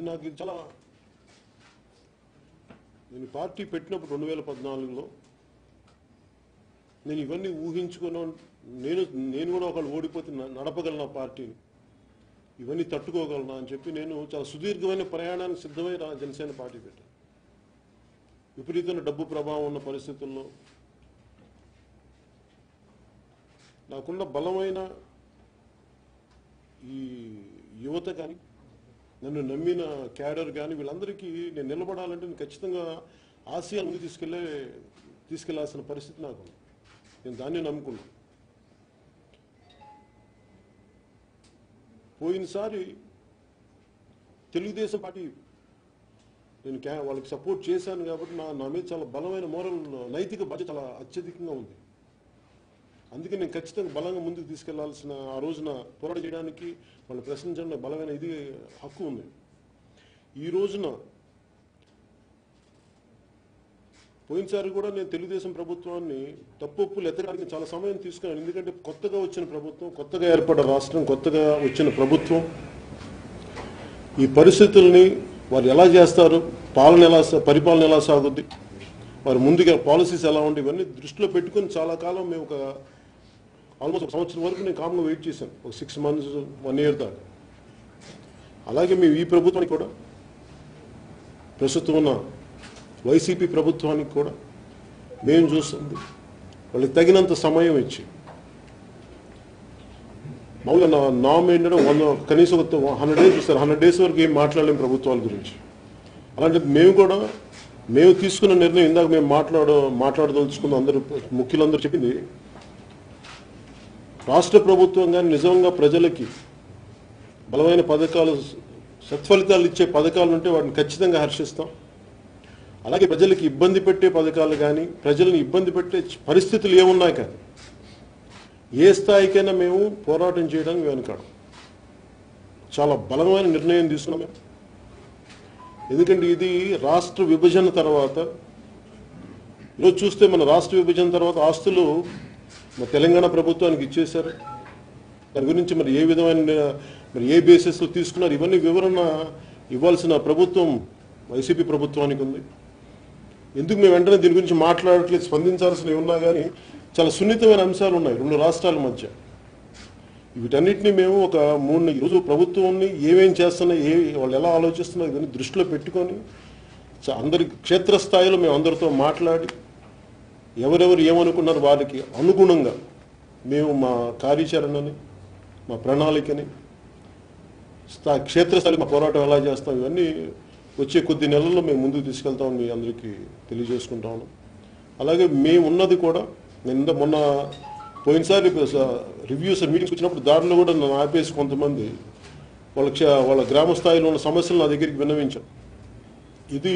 నాకు ఇది చాలా నేను ఈ పార్టీ పెట్టినప్పుడు రెండు వేల పద్నాలుగులో నేను ఇవన్నీ ఊహించుకున్నా నేను నేను కూడా ఒకళ్ళు ఓడిపోతే న- నడపగలను ఆ పార్టీని ఇవన్నీ తట్టుకోగలను అని చెప్పి నేను చాలా సుదీర్ఘమైన ప్రయాణానికి సిద్ధమై రా జనసేన పార్టీ పెట్టాను విపరీతమైన డబ్బు ప్రభావం ఉన్న పరిస్థితుల్లో నాకున్న బలమైన ఈ యువత కానీ నన్ను నమ్మిన క్యాడర్ కానీ వీళ్ళందరికీ నేను నిలబడాలంటే నేను ఖచ్చితంగా ఆసియా ముందు తీసుకెళ్లే తీసుకెళ్లాల్సిన పరిస్థితి నాకు ఉంది. నేను దాన్ని నమ్ముకున్నాను పోయినసారి తెలుగుదేశం పార్టీ నేను క్యా వాళ్ళకి సపోర్ట్ చేశాను కాబట్టి నా నా మీద చాలా బలమైన మోరల్ నైతిక బాధ్యత చాలా అత్యధికంగా ఉంది అందుకే నేను ఖచ్చితంగా బలంగా ముందుకు తీసుకెళ్లాల్సిన ఆ రోజున పోరాటం చేయడానికి వాళ్ళు ప్రశ్నించడం నాకు బలమైన ఇది హక్కు ఉంది ఈ రోజున పోయినసారి కూడా నేను తెలుగుదేశం ప్రభుత్వాన్ని తప్పులు ఎత్తడానికి చాలా సమయం తీసుకున్నాను ఎందుకంటే కొత్తగా వచ్చిన ప్రభుత్వం కొత్తగా ఏర్పడ్డ రాష్ట్రం కొత్తగా వచ్చిన ప్రభుత్వం ఈ పరిస్థితుల్ని వారు ఎలా చేస్తారు పాలన ఎలా సా- పరిపాలన ఎలా సాగుద్ది వారు ముందుగా పాలసీస్ ఎలా ఉండి ఇవన్నీ దృష్టిలో పెట్టుకుని చాలా కాలం మేము ఒక ఆల్మోస్ట్ ఒక సంవత్సరం వరకు నేను కామ్గా వెయిట్ చేశాను ఒక సిక్స్ మంత్స్ వన్ ఇయర్ దాకా అలాగే మేము ఈ ప్రభుత్వానికి కూడా ప్రస్తుతం ఉన్న వైసీపీ ప్రభుత్వానికి కూడా మేము చూస్తుంది వాళ్ళకి తగినంత సమయం ఇచ్చి మామూలుగా నా నామ్ ఏంటంటే వంద కనీసం ఒక హండ్రెడ్ డేస్ ఇస్తారు హండ్రెడ్ డేస్ వరకు ఏం మాట్లాడలేం ప్రభుత్వాల గురించి అలాంటి మేము కూడా మేము తీసుకున్న నిర్ణయం ఇందాక మేము మాట్లాడ మాట్లాడదలుచుకున్న అందరూ ముఖ్యులందరూ చెప్పింది రాష్ట్ర ప్రభుత్వం కానీ నిజంగా ప్రజలకి బలమైన పథకాలు సత్ఫలితాలు ఇచ్చే పథకాలు ఉంటే వాటిని ఖచ్చితంగా హర్షిస్తాం అలాగే ప్రజలకి ఇబ్బంది పెట్టే పథకాలు కానీ ప్రజల్ని ఇబ్బంది పెట్టే పరిస్థితులు ఏమున్నాయి కానీ ఏ స్థాయికైనా మేము పోరాటం చేయడానికి వెనుకాడం చాలా బలమైన నిర్ణయం తీసుకున్నాం మేము ఎందుకంటే ఇది రాష్ట్ర విభజన తర్వాత ఈరోజు చూస్తే మన రాష్ట్ర విభజన తర్వాత ఆస్తులు మన తెలంగాణ ప్రభుత్వానికి ఇచ్చేశారు దాని గురించి మరి ఏ విధమైన మరి ఏ బేసిస్లో తీసుకున్నారు ఇవన్నీ వివరణ ఇవ్వాల్సిన ప్రభుత్వం వైసీపీ ప్రభుత్వానికి ఉంది ఎందుకు మేము వెంటనే దీని గురించి మాట్లాడట్లేదు స్పందించాల్సినవి ఉన్నా కానీ చాలా సున్నితమైన అంశాలు ఉన్నాయి రెండు రాష్ట్రాల మధ్య వీటన్నిటిని మేము ఒక మూడు ఈరోజు ప్రభుత్వాన్ని ఏమేం చేస్తున్నాయి ఏ వాళ్ళు ఎలా ఆలోచిస్తున్నారు ఇవన్నీ దృష్టిలో పెట్టుకొని చ- అందరి క్షేత్రస్థాయిలో మేము అందరితో మాట్లాడి ఎవరెవరు ఏమనుకున్నారు వారికి అనుగుణంగా మేము మా కార్యాచరణని మా ప్రణాళికని స్థా క్షేత్రస్థాయిలో మా పోరాటం ఎలా చేస్తాం ఇవన్నీ వచ్చే కొద్ది నెలల్లో మేము ముందుకు తీసుకెళ్తామని మీ అందరికీ తెలియజేసుకుంటా ఉన్నాం అలాగే మేము ఉన్నది కూడా నేను ఇంత మొన్న పోయినసారి రివ్యూస్ మీటింగ్స్ వచ్చినప్పుడు దారిలో కూడా నన్ను ఆపేసి కొంతమంది వాళ్ళ క్ష- వాళ్ళ గ్రామ స్థాయిలో ఉన్న సమస్యలు నా దగ్గరికి విన్నవించాం ఇది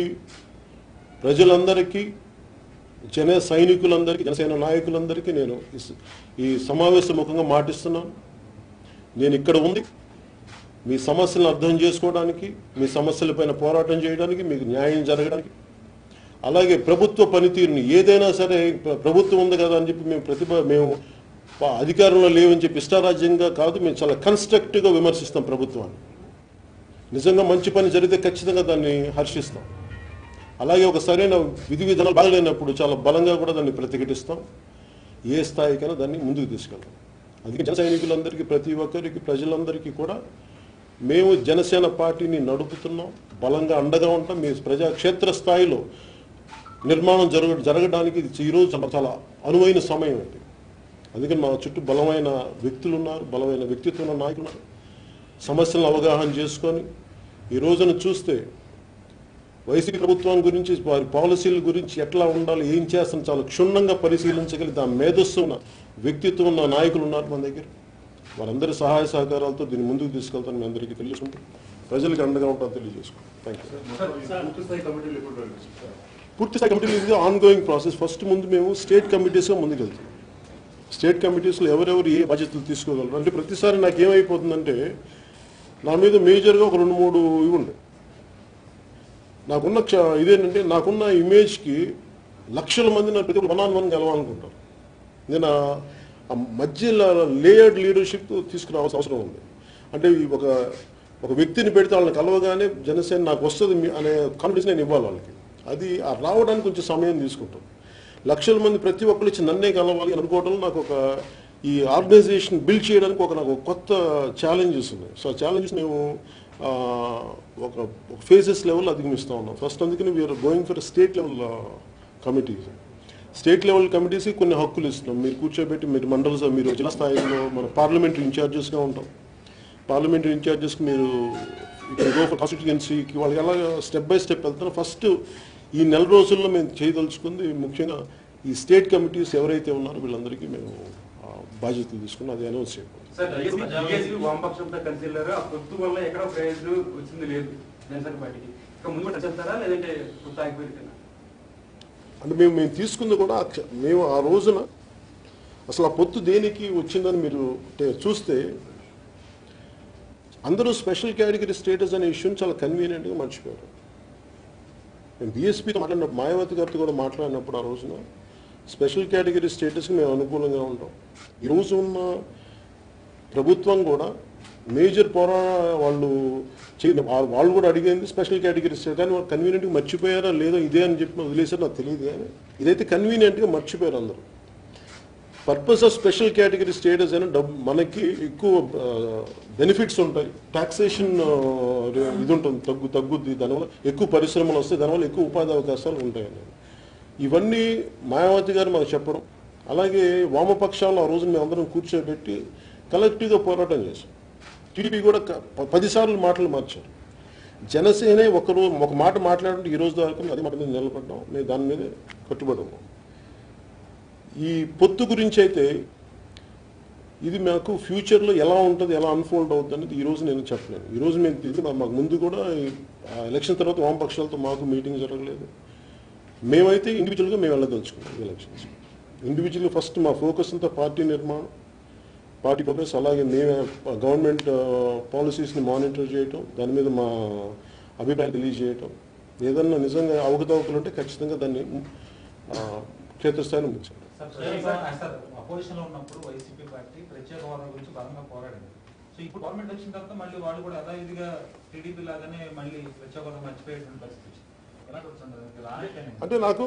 ప్రజలందరికీ జన సైనికులందరికీ జనసేన నాయకులందరికీ నేను ఈ స- ఈ సమావేశ ముఖంగా మాటిస్తున్నాను నేను ఇక్కడ ఉంది మీ సమస్యలను అర్థం చేసుకోవడానికి మీ సమస్యలపైన పోరాటం చేయడానికి మీకు న్యాయం జరగడానికి అలాగే ప్రభుత్వ పనితీరుని ఏదైనా సరే ప్ర- ప్రభుత్వం ఉంది కదా అని చెప్పి మేము ప్రతిభ మేము ప- అధికారంలో లేవని చెప్పి ఇష్టారాజ్యంగా కాదు మేము చాలా కన్స్ట్రక్టివ్గా విమర్శిస్తాం ప్రభుత్వాన్ని నిజంగా మంచి పని జరిగితే ఖచ్చితంగా దాన్ని హర్షిస్తాం అలాగే ఒక సరైన విధి విధానాలు బాగలేనప్పుడు చాలా బలంగా కూడా దాన్ని ప్రతిఘటిస్తాం ఏ స్థాయికైనా దాన్ని ముందుకు తీసుకెళ్తాం అందుకే జన సైనికులందరికీ ప్రతి ఒక్కరికి ప్రజలందరికీ కూడా మేము జనసేన పార్టీని నడుపుతున్నాం బలంగా అండగా ఉంటాం మీ ప్రజా క్షేత్ర స్థాయిలో నిర్మాణం జరగ జరగడానికి ఇది ఈరోజు చాలా చాలా అనువైన సమయం ఇది అందుకని మా చుట్టూ బలమైన వ్యక్తులు ఉన్నారు బలమైన వ్యక్తిత్వం ఉన్న నాయకులు ఉన్నారు సమస్యలను అవగాహన చేసుకొని ఈ రోజున చూస్తే వైసీపీ ప్రభుత్వం గురించి వారి పాలసీల గురించి ఎట్లా ఉండాలి ఏం చేస్తాను చాలా క్షుణ్ణంగా పరిశీలించగలిగితే ఆ మేధస్సు ఉన్న వ్యక్తిత్వం ఉన్న నాయకులు ఉన్నారు మన దగ్గర వారందరి సహాయ సహకారాలతో దీన్ని ముందుకు తీసుకెళ్తాను మీ అందరికీ తెలుసుకుంటాం ప్రజలకు అండగా ఉంటాను తెలియజేసుకుంటాం థ్యాంక్ యూ పూర్తి స్థాయి కమిటీలు ఎప్పుడు ప్రకటిస్తారు? పూర్తి స్థాయి కమిటీలు ఇది ఆన్ గోయింగ్ ప్రాసెస్ ఫస్ట్ ముందు మేము స్టేట్ కమిటీస్గా ముందుకు వెళ్తాం స్టేట్ కమిటీస్లో ఎవరెవరు ఏ బాధ్యతలు తీసుకోగలరు అంటే ప్రతిసారి నాకు ఏమైపోతుందంటే నా మీద మేజర్గా ఒక రెండు మూడు ఇవి ఉండే నాకున్న క్ష- ఇదేంటంటే నాకున్న ఇమేజ్కి లక్షల మంది నా ప్రతి వన్ ఆన్ వన్ గెలవాలనుకుంటారు నేను ఆ- ఆ మధ్య లేయర్డ్ లీడర్షిప్ తీసుకురావాల్సిన అవసరం ఉంది అంటే ఈ ఒక ఒక వ్యక్తిని పెడితే వాళ్ళని కలవగానే జనసేన నాకు వస్తుంది మీ- అనే కాన్ఫిడెన్స్ నేను ఇవ్వాలి వాళ్ళకి అది ఆ రావడానికి కొంచెం సమయం తీసుకుంటాం లక్షల మంది ప్రతి ఒక్కరు ఇచ్చి నన్నే కలవాలి అని అనుకోవడం నాకు ఒక ఈ ఆర్గనైజేషన్ బిల్డ్ చేయడానికి ఒక నాకు ఒక కొత్త ఛాలెంజెస్ ఉన్నాయి సో ఆ ఛాలెంజెస్ మేము ఆ, ఒక ఫేజెస్ లెవెల్ అధిగమిస్తూ ఉన్నాం ఫస్ట్ అందుకని we're going for state level committees state level కమిటీస్కి కొన్ని హక్కులు ఇస్తున్నాం మీరు కూర్చోబెట్టి మీరు మండల సభ- మీరు జిల్లా స్థాయిలో మన పార్లమెంటరీ ఇన్ఛార్జెస్గా ఉంటాం పార్లమెంటరీ ఇన్ఛార్జెస్కి మీరు ఇక్కడ గో ఫర్ కాన్స్టిట్యుయెన్సీకి వాళ్ళకి ఎలా స్టెప్ బై స్టెప్ వెళ్తారో ఫస్ట్ ఈ నెల రోజుల్లో మేము చేయదలుచుకుంది ముఖ్యంగా ఈ స్టేట్ కమిటీస్ ఎవరైతే ఉన్నారో వీళ్ళందరికీ మేము ఆ, బాధ్యతలు తీసుకుని అది అనౌన్స్ చేయబోతున్నాం సార్ బీఎస్పీ వామపక్షంతో కలిసి వెళ్ళారు ఆ పొత్తు వల్ల ఎక్కడ ప్రయోజనం వచ్చింది లేదు జనసేన పార్టీకి ఇక ముందు కూడా చెప్తారా లేదంటే పొత్తు ఆగిపోయింది అంటే మేము మేము తీసుకుంది కూడా అక్ష- మేము ఆ రోజున అసలు ఆ పొత్తు దేనికి వచ్చిందని మీరు టే- చూస్తే అందరూ స్పెషల్ కేటగిరీ స్టేటస్ అనే ఇష్యూని చాలా కన్వీనియంట్గా మర్చిపోయారు మేము బీఎస్పీతో మాట్లాడినప్పుడు మాయావతి గారితో కూడా మాట్లాడినప్పుడు ఆ రోజున స్పెషల్ కేటగిరీ స్టేటస్కి మేము అనుకూలంగా ఉంటాం ఈ రోజు ఉన్న ప్రభుత్వం కూడా మేజర్ పోరా వాళ్ళు చేయ- వా- వాళ్ళు కూడా అడిగింది స్పెషల్ కేటగిరీ స్టేట్ కానీ వాళ్ళు కన్వీనియంట్గా మర్చిపోయారా లేదో ఇదే అని చెప్పి వదిలేసారు నాకు తెలియదు కానీ ఇదైతే కన్వీనియంట్గా మర్చిపోయారు అందరూ purpose of special category status అయినా డబ్బు మనకి ఎక్కువ బెనిఫిట్స్ ఉంటాయి టాక్సేషన్ ఇది ఉంటుంది తగ్గు తగ్గుద్ది దానివల్ల ఎక్కువ పరిశ్రమలు వస్తాయి దానివల్ల ఎక్కువ ఉపాధి అవకాశాలు ఉంటాయని ఇవన్నీ మాయావతి గారు మాకు చెప్పడం అలాగే వామపక్షాలు ఆ రోజున మేము అందరం కూర్చోబెట్టి కలెక్టివ్గా పోరాటం చేశాం టీడీపీ కూడా క- ప- పదిసార్లు మాటలు మార్చారు జనసేనే ఒకరు ఒక మాట మాట్లాడుతుంటే ఈ రోజు దాకా మేము అదే మాట మీద నిలబడ్డాం మేము దాని మీద కట్టుబడి ఉన్నాం ఈ పొత్తు గురించి అయితే ఇది మాకు ఫ్యూచర్లో ఎలా ఉంటుంది ఎలా అన్ఫోల్డ్ అవుతుంది అనేది ఈ రోజు నేను చెప్పలేను ఈ రోజు మేము ఇది మా- మాకు ముందు కూడా ఈ- ఆ ఎలక్షన్ తర్వాత వామపక్షాలతో మాకు మీటింగ్ జరగలేదు మేమైతే ఇండివిజువల్గా మేము వెళ్ళదలుచుకున్నాం ఈ ఎలక్షన్స్ ఇండివిజువల్గా ఫస్ట్ మా ఫోకస్ అంతా పార్టీ నిర్మాణం పార్టీ ప్రోగ్రెస్ అలాగే మేమే గవర్నమెంట్ పాలసీస్ని మానిటర్ చేయటం దాని మీద మా అభిప్రాయం తెలియజేయటం ఏదన్నా నిజంగా అవకతవకలు ఉంటే ఖచ్చితంగా దాన్ని ఆ, క్షేత్రస్థాయిలో ముంచాలి సార్ అపోజిషన్ లో ఉన్నప్పుడు వైసీపీ పార్టీ ప్రత్యేక హోదా గురించి బలంగా పోరాడింది సో ఇప్పుడు గవర్నమెంట్ వచ్చిన తర్వాత మళ్ళీ వాళ్ళు కూడా యథావిధిగా టీడీపీ లాగానే మళ్ళీ ప్రత్యేక హోదా మర్చిపోయేటువంటి పరిస్థితి వచ్చింది. ఎలా కూర్చుంటారు ఇలా ఆనకనే. అంటే నాకు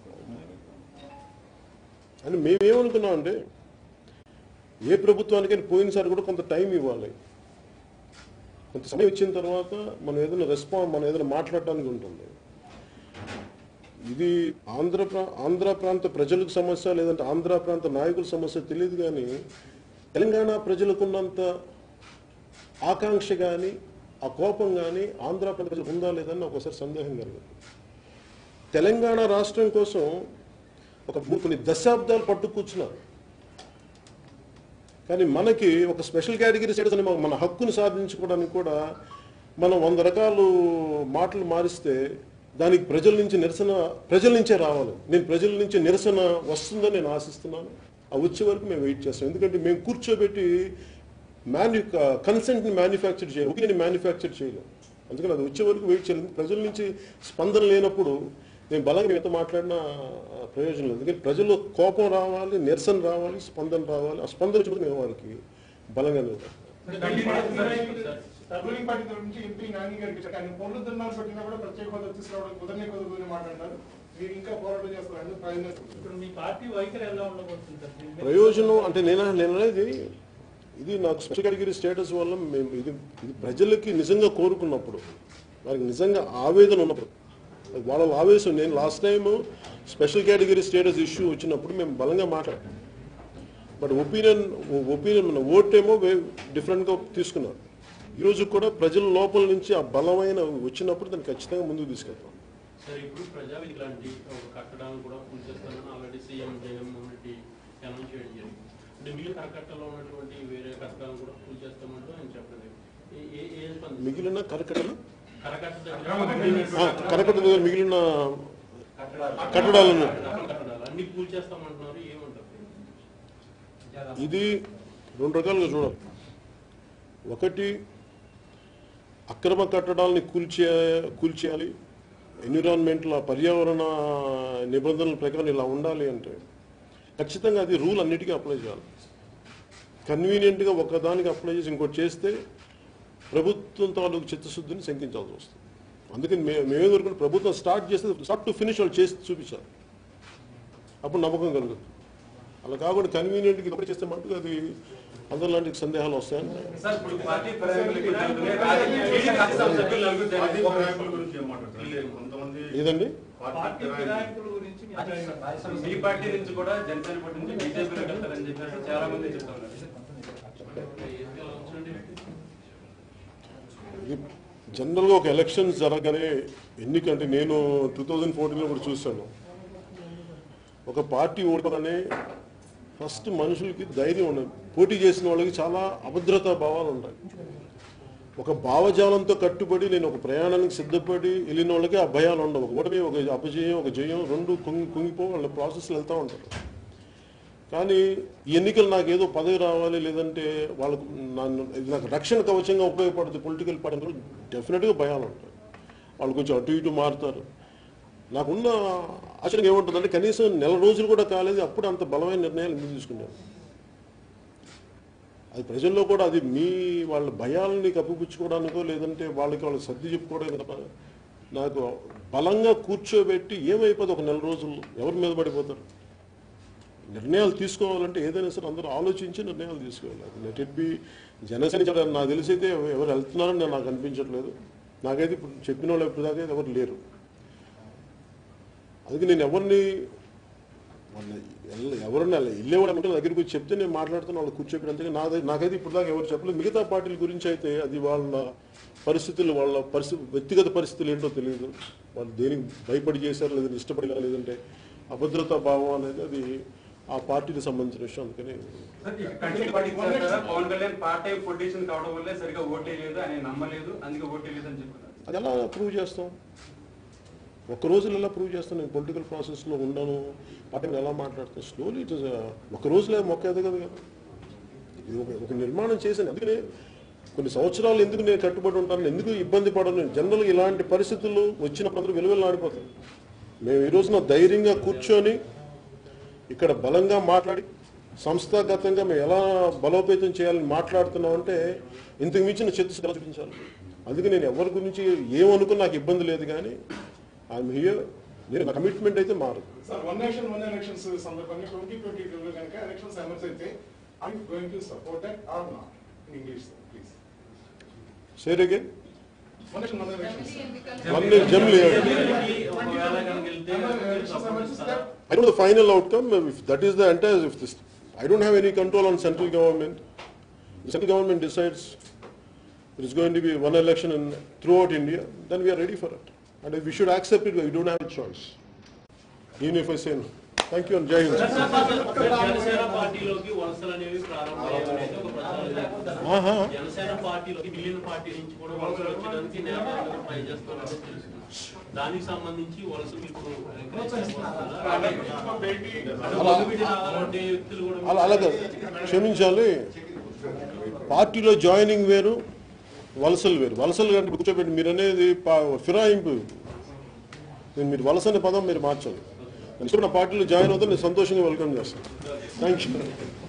అంటే మేమేమనుకున్నాం అంటే ఏ ప్రభుత్వానికైనా పోయినసారి కూడా కొంత టైం ఇవ్వాలి కొంత సమయం ఇచ్చిన తర్వాత మనం ఏదైనా రెస్పాన్స్ మనం ఏదైనా మాట్లాడటానికి ఉంటుంది ఇది ఆంధ్ర ప్రా ఆంధ్ర ప్రాంత ప్రజలకు సమస్య లేదంటే ఆంధ్ర ప్రాంత నాయకుల సమస్య తెలియదు కానీ తెలంగాణ ప్రజలకున్నంత ఆకాంక్ష కానీ ఆ కోపం కానీ ఆంధ్ర ప్రాంత ప్రజలకు ఉందా లేదని ఒకసారి సందేహం కలిగింది తెలంగాణ రాష్ట్రం కోసం ఒక మూడు కొన్ని దశాబ్దాలు పట్టు కూర్చున్నారు కానీ మనకి ఒక స్పెషల్ కేటగిరీ స్టేటస్ అని మన హక్కును సాధించుకోవడానికి కూడా మనం వంద రకాలు మాటలు మారిస్తే దానికి ప్రజల నుంచి నిరసన ప్రజల నుంచే రావాలి నేను ప్రజల నుంచి నిరసన వస్తుందని నేను ఆశిస్తున్నాను ఆ వచ్చే వరకు మేము వెయిట్ చేస్తాం ఎందుకంటే మేము కూర్చోబెట్టి మ్యాన్యు కన్సెంట్ని మ్యానుఫ్యాక్చర్ చేయాలి ఒపీనియన్ మ్యానుఫ్యాక్చర్ చేయలేం అందుకని అది వచ్చే వరకు వెయిట్ చేయాలి ప్రజల నుంచి స్పందన లేనప్పుడు నేను బలంగా మేము ఎంత మాట్లాడినా ఆ, ప్రయోజనం లేదు ఎందుకంటే ప్రజల్లో కోపం రావాలి నిరసన రావాలి స్పందన రావాలి ఆ స్పందన వచ్చినప్పుడు మేము వారికి బలంగా నిలబడతాం రూలింగ్ పార్టీ తరఫు నుంచి ఎంపీ నాని గారికి ఇచ్చారు. ఆయన పనులు దిన్నాలు పెట్టినా కూడా ప్రత్యేక హోదా తీసుకురావడం కుదరనే కుదరదని మాట్లాడారు మీరు ఇంకా పోరాటం చేస్తారని ప్రయత్నం ఇప్పుడు మీ పార్టీ వైఖరి ఎలా ఉండబోతుంది సార్ దీని మీద? ప్రయోజనం అంటే నేను నేను అనేది ఇది నాకు స్పెషల్ కేటగిరీ స్టేటస్ వల్ల మేము ఇది ఇది ప్రజలకి నిజంగా కోరుకున్నప్పుడు వారికి నిజంగా ఆవేదన ఉన్నప్పుడు వాళ్ళ ఆవేశం నేను last time special category status issue వచ్చినప్పుడు మేము బలంగా మాట్లాడాం బట్ ఒపీనియన్ ఒపీనియన్ మన ఓటేమో డిఫరెంట్గా తీసుకున్నారు ఈరోజు కూడా ప్రజల లోపల నుంచి ఆ బలమైన వచ్చినప్పుడు దాన్ని ఖచ్చితంగా ముందుకు తీసుకెళ్తాం సార్ ఇప్పుడు ప్రజావేదిక లాంటి ఒక కట్టడాలను కూడా పూర్తి చేస్తానని already CM Jaganmohan Reddy announce చేయడం జరిగింది అంటే మిగిలిన కరకట్టలో ఉన్నటువంటి వేరే కట్టడాలను కూడా పూర్తి చేస్తామంటూ ఆయన చెప్పలేదు ఏ- ఏ ఏ స్పందిస్తారు? మిగిలిన కరకటన కరకట్ట గ్రామ దగ్గర ఆ, కరకట్ట దగ్గర మిగిలిన కట్టడాలను రకం కట్టడాలు అన్ని పూర్తి చేస్తామంటున్నారు ఏమంటారు ఇది రెండు రకాలుగా చూడాలి ఒకటి అక్రమ కట్టడాలని కూల్చే కూల్చేయాలి ఎన్విరాన్మెంట్లో పర్యావరణ నిబంధనల ప్రకారం ఇలా ఉండాలి అంటే ఖచ్చితంగా అది రూల్ అన్నిటికీ అప్లై చేయాలి కన్వీనియంట్గా ఒకదానికి అప్లై చేసి ఇంకోటి చేస్తే ప్రభుత్వం తాలూకు చిత్తశుద్ధిని శంకించాల్సి వస్తుంది అందుకని మే మేము వరకు ప్రభుత్వం స్టార్ట్ చేస్తే స్టార్ట్ టు ఫినిష్ వాళ్ళు చేసి చూపించాలి అప్పుడు నమ్మకం కలుగుతుంది అలా కాకుండా కన్వీనియంట్గా ఇప్పుడు చేస్తే మటుకు అది అందరిలాంటి సందేహాలు వస్తాయని సార్ ఇప్పుడు పార్టీ ప్రయోగాలకు జరుగుతున్నాయి. రాజకీయ టీడీపీ రాజ్యసభ సభ్యులు నలుగురు పార్టీ జరిగారు. ఫిరాయింపుల గురించి ఏం మాట్లాడతారు? కొంతమంది ఏదండి పార్టీ పార్టీ ఫిరాయింపులు ఫిరాయింపుల గురించి మీ అభిప్రాయం మీ పార్టీ నుంచి కూడా జనసేన పార్టీ నుంచి బీజేపీలోకి వెళ్తారని చెప్పేసి చాలా మంది చెప్తా ఉన్నారు ఇది జనరల్గా ఒక ఎలక్షన్స్ జరగగానే ఎన్నికంటే నేను టూ థౌజండ్ ఫోర్టీన్లో కూడా చూశాను ఒక పార్టీ ఓడిపోగానే ఫస్ట్ మనుషులకి ధైర్యం ఉండదు పోటీ చేసిన వాళ్ళకి చాలా అభద్రతా భావాలు ఉంటాయి ఒక భావజాలంతో కట్టుబడి నేను ఒక ప్రయాణానికి సిద్ధపడి వెళ్ళిన వాళ్ళకి ఆ భయాలు ఉండవు ఒక ఓటమి ఒక అపజయం ఒక జయం రెండు కుంగి కుంగిపో వాళ్ళ ప్రాసెస్లో వెళ్తూ ఉంటారు కానీ ఈ ఎన్నికలు నాకు ఏదో పదవి రావాలి లేదంటే వాళ్ళకు నన్ను ఇది నాకు రక్షణ కవచంగా ఉపయోగపడుతుంది పొలిటికల్ పార్టీ డెఫినెట్గా భయాలు ఉంటాయి వాళ్ళు కొంచెం అటు ఇటు మారుతారు నాకున్న ఆశ్చర్యం ఏముంటుందంటే కనీసం నెల రోజులు కూడా కాలేదు అప్పుడు అంత బలమైన నిర్ణయాలు ఎందుకు తీసుకున్నారు అది ప్రజల్లో కూడా అది మీ వాళ్ళ భయాలని కప్పిపుచ్చుకోవడానికో లేదంటే వాళ్ళకి వాళ్ళకి సర్ది చెప్పుకోవడానికి తప్ప నాకు బలంగా కూర్చోబెట్టి ఏమైపోతుంది ఒక నెల రోజుల్లో ఎవరి మీద పడిపోతారు నిర్ణయాలు తీసుకోవాలంటే ఏదైనా సరే అందరూ ఆలోచించి నిర్ణయాలు తీసుకోవాలి లెట్ ఇట్ బి జనసేన చెప్ప- నాకు తెలిసి అయితే ఎవ- ఎవరు వెళ్తున్నారని నేను నాకు అనిపించట్లేదు నాకైతే ఇప్పుడు చెప్పిన వాళ్ళు ఇప్పుడు దాకా అయితే ఎవరు లేరు అందుకే నేను ఎవరిని వాళ్ళ ఎల్ల- ఎవరన్నా వెళ్ళేవాడు అంటే నా దగ్గరికి వచ్చి చెప్తే నేను మాట్లాడుతున్నా వాళ్ళు కూర్చోబెట్టి అంతే నా దగ్గర- నాకైతే ఇప్పుడు దాకా ఎవరు చెప్పలేదు మిగతా పార్టీల గురించి అయితే అది వాళ్ళ పరిస్థితులు వాళ్ళ పరిస్థితి వ్యక్తిగత పరిస్థితులు ఏంటో తెలియదు వాళ్ళు దేనికి భయపడి చేశారు లేదంటే ఇష్టపడి లేదంటే అభద్రతా భావం అనేది అది ఆ పార్టీకి సంబంధించిన విషయం అందుకని సార్, ఈ కంటిన్యూ పట్టించారా Pawan Kalyan part time politician కావడం వల్లే సరిగా ఓటేయలేదు ఆయన నమ్మలేదు అందుకే ఓటేయలేదు అని చెప్తున్నారు అది ఎలా ప్రూవ్ చేస్తాం ఒక్క రోజులో ఎలా ప్రూవ్ చేస్తాను నేను పొలిటికల్ ప్రాసెస్లో ఉన్నాను పార్టీని ఎలా మాట్లాడతాను స్లోలీ ఇట్ ఇస్ ఒక రోజులో మొక్క ఎదగదు కదా ఇది ఒక ఒక నిర్మాణం చేశాను అందుకనే కొన్ని సంవత్సరాలు ఎందుకు నేను కట్టుబడి ఉంటాను ఎందుకు ఇబ్బంది పడను జనరల్గా ఇలాంటి పరిస్థితులు వచ్చినప్పుడు అందరూ విలువలాడిపోతారు మేము ఈ రోజున ధైర్యంగా కూర్చొని ఇక్కడ బలంగా మాట్లాడి సంస్థాగతంగా మేము ఎలా బలోపేతం చేయాలని మాట్లాడుతున్నాం అంటే ఇంతకు మించిన చిత్తశుద్ధి చూపించాలి అందుకే నేను ఎవరి గురించి ఏమనుకున్నా నాకు ఇబ్బంది లేదు కానీ ఐఎమ్ హియర్ నేను నా కమిట్మెంట్ అయితే మారదు sir one nation one elections సందర్భంగా ట్వంటీ ట్వంటీ టూ లో కనుక ఎలక్షన్స్ ఎమర్స్ అయితే I going to support that or not in English please sir again one nation one elections one జమ్లీ ఒకవేళ కనుక వెళ్తే ఎలక్షన్స్ ఎమర్స్ ఇస్తే I know the final outcome, if that is the entire, if this, I don't have any control on central government. The central government decides there is going to be one election in, throughout India, then we are ready for it. And we should accept it, we don't have a choice. Even if I say no. Thank you and Jai Hind. Janasena పార్టీలోకి వలసలు అనేవి ప్రారంభమయ్యాయనేది ఒక ప్రచారం ఆహా. జనసేన పార్టీలోకి మిగిలిన party నుంచి కూడా వలసలు వచ్చడానికి నేతలు ట్రై చేస్తున్నారని తెలుసు దానికి సంబంధించి వలసలు ఇప్పుడు encourage చేస్తున్నారా? అంటే మొదలుపెట్టిన అలాంటి వ్యక్తులు కూడా అలా అలాగే క్షమించాలి పార్టీలో జాయినింగ్ వేరు వలసలు వేరు వలసలు అంటే కూర్చోబెట్టి మీరు అనేది పా- ఫిరాయింపు నేను మీరు వలస అనే పదం మీరు మార్చాలి నేను నా పార్టీలో జాయిన్ అవుతే నేను సంతోషంగా వెల్కమ్ చేస్తాను థ్యాంక్ యూ